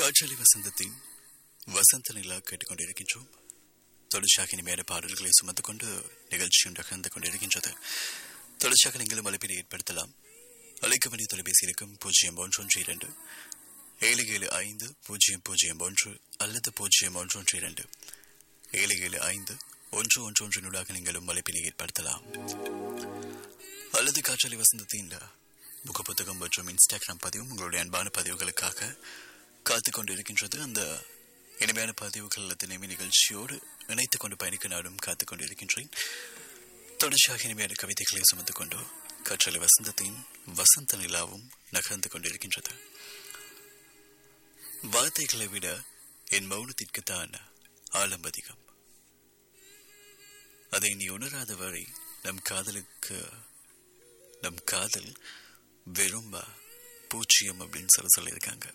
காற்றலி வசந்தத்தின் வசந்த நிலா கேட்டுக்கொண்டிருக்கின்றோம் தொடர்ச்சியாக இனிமையான பாடல்களை சுமந்து கொண்டு நிகழ்ச்சியும் நகர்ந்து கொண்டிருக்கின்றது தொடர்ச்சியாக நீங்களும் அழைப்பினை ஏற்படுத்தலாம் அழைக்க வேண்டிய தொலைபேசி இருக்கும் பூஜ்ஜியம் ஒன்று ஒன்று இரண்டு ஏழு ஏழு ஐந்து பூஜ்ஜியம் பூஜ்ஜியம் ஒன்று அல்லது பூஜ்ஜியம் ஒன்று ஒன்று இரண்டு ஏழு ஏழு ஐந்து ஒன்று ஒன்று ஒன்று நூடாக நீங்களும் அழைப்பினை ஏற்படுத்தலாம் அல்லது காற்றலி வசந்தத்தின் முகப்புத்தகம் மற்றும் இன்ஸ்டாகிராம் பதிவும் உங்களுடைய அன்பான பதிவுகளுக்காக காத்து கொண்டிருக்கின்றது அந்த இனிமையான பதிவுகள் அத்தனையுமே நிகழ்ச்சியோடு இணைத்துக் கொண்டு பயணிக்க நாடும் காத்துக் கொண்டிருக்கின்றேன் தொடர்ச்சியாக இனிமையான கவிதைகளை சுமந்து கொண்டு கற்றலை வசந்தத்தின் வசந்த நிலாவும் நகர்ந்து கொண்டிருக்கின்றது வார்த்தைகளை விட என் மௌனத்திற்குத்தான் ஆழம் அதிகம் அதை நீ உணராத வரை நம் காதலுக்கு நம் காதல் வெறும் பூச்சியம் அப்படின்னு சொல்ல சொல்லியிருக்காங்க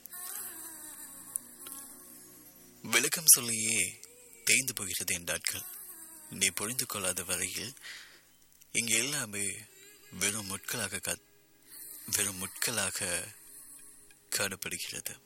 விளக்கம் சொல்லியே தேய்ந்து போகிறது என் நாட்கள் நீ புரிந்து கொள்ளாத வரையில் இங்கு எல்லாமே வெறும் முட்களாக கா வெறும் முட்களாக காணப்படுகிறது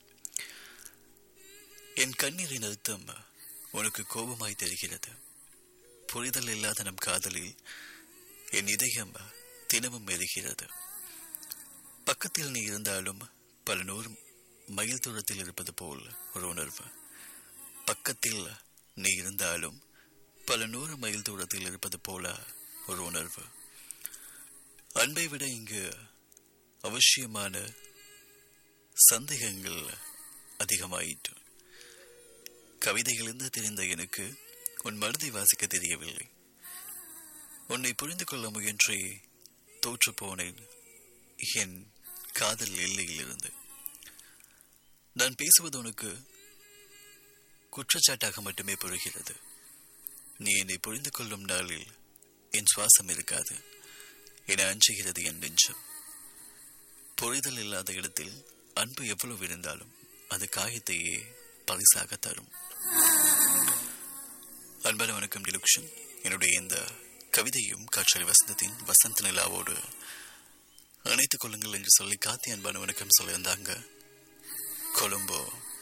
என் கண்ணீரின் அர்த்தம் உனக்கு கோபமாய் தெரிகிறது புரிதல் இல்லாத நம் காதலில் என் இதயம் தினமும் எரிகிறது பக்கத்தில் நீ இருந்தாலும் பல நூறு மைல் தூரத்தில் இருப்பது போல் ஒரு உணர்வு பக்கத்தில் நீ இருந்தாலும் பல நூறு மைல் தூரத்தில் இருப்பது போல ஒரு உணர்வு அன்பை விட இங்கு அவசியமான சந்தேகங்கள் அதிகமாயிற்று கவிதையிலிருந்து தெரிந்த எனக்கு உன் மனதை வாசிக்க தெரியவில்லை உன்னை புரிந்து கொள்ள முயன்றே தோற்று போனேன் என் காதல் எல்லையிலிருந்து நான் பேசுவது உனக்கு குற்றச்சாட்டாக மட்டுமே புரிகிறது நீ என்னை புரிந்து கொள்ளும் நாளில் என் சுவாசம் இருக்காது என அஞ்சுகிறது என் நெஞ்சம் புரிதல் இல்லாத இடத்தில் அன்பு எவ்வளவு இருந்தாலும் அது காயத்தையே பரிசாக தரும் அன்பான வணக்கம் டிலுக்ஷன் என்னுடைய இந்த கவிதையும் காற்றல் வசந்தத்தின் வசந்த நிலாவோடு இணைத்துக் கொள்ளுங்கள் என்று சொல்லி காத்தி அன்பான வணக்கம் சொல்லியிருந்தாங்க கொழும்போ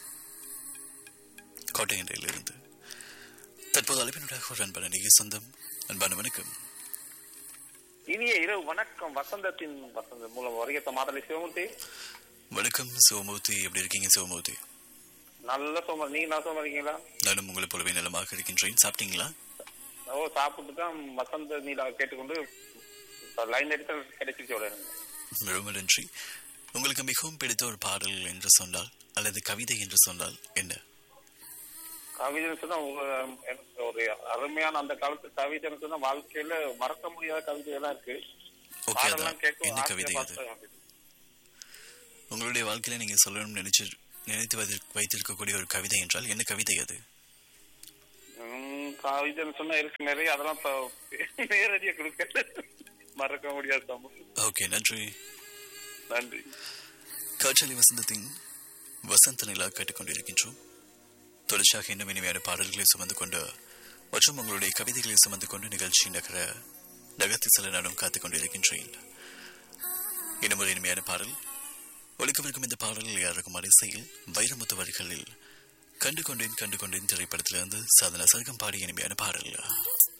கோட்டையன்றையிலிருந்து தற்போது அழைப்பினுடைய ஒரு அன்பான நிகழ்ச்சி சொந்தம் அன்பான வணக்கம் இனிய இரவு வணக்கம் வசந்தத்தின் வசந்த மூலம் வருகிற மாதலை சிவமூர்த்தி வணக்கம் சிவமூர்த்தி எப்படி இருக்கீங்க சிவமூர்த்தி நல்ல சோமர் நீங்க நல்லா சோமர் இருக்கீங்களா நானும் உங்களை போலவே நலமாக இருக்கின்றேன் சாப்பிட்டீங்களா ஓ சாப்பிட்டு தான் வசந்த நீலா கேட்டுக்கொண்டு லைன் எடுத்து கிடைச்சிச்சு உடனே ரொம்ப நன்றி உங்களுக்கு மிகவும் பிடித்த ஒரு பாடல் என்று சொன்னால் அல்லது கவிதை என்று சொன்னால் என்ன கவிதைன்னு சொன்னா உங்க எனக்கு ஒரு அருமையான அந்த காலத்து கவிதைன்னு சொன்னா வாழ்க்கையில மறக்க முடியாத கவிதை எல்லாம் இருக்கு ஓகே பாடலாம் அதான் கேட்கும் என்ன ஆசையா கவிதை அது பார்த்தேன். உங்களுடைய வாழ்க்கையில நீங்க சொல்லணும்னு நினைச்சு நினைத்து வைத்து- வைத்திருக்கக்கூடிய ஒரு கவிதை என்றால் என்ன கவிதை அது உம், கவிதைன்னு சொன்னா இருக்கு நிறைய அதெல்லாம் இப்ப நேரடியா கொடுக்க மறக்க முடியாத சம்பவம் ஓகே நன்றி நன்றி காற்றலி வசந்தத்தின் வசந்த நிலா கேட்டுக்கொண்டிருக்கின்றோம் தொடர்ச்சியாக இன்னும் இனிமையான பாடல்களை சுமந்து கொண்டு மற்றும் உங்களுடைய கவிதைகளை சுமந்து கொண்டு நிகழ்ச்சி நகர நகர்த்தி செல்ல நானும் காத்துக் கொண்டிருக்கின்றேன் இன்னும் ஒரு இனிமையான பாடல் ஒழிக்கவிருக்கும் இந்த பாடல் யாருக்கும் அரிசையில் வைரமுத்து வரிகளில் கண்டு கொண்டேன் கண்டு கொண்டேன் திரைப்படத்திலிருந்து சாதன சர்க்கம் பாடிய இனிமையான பாடல்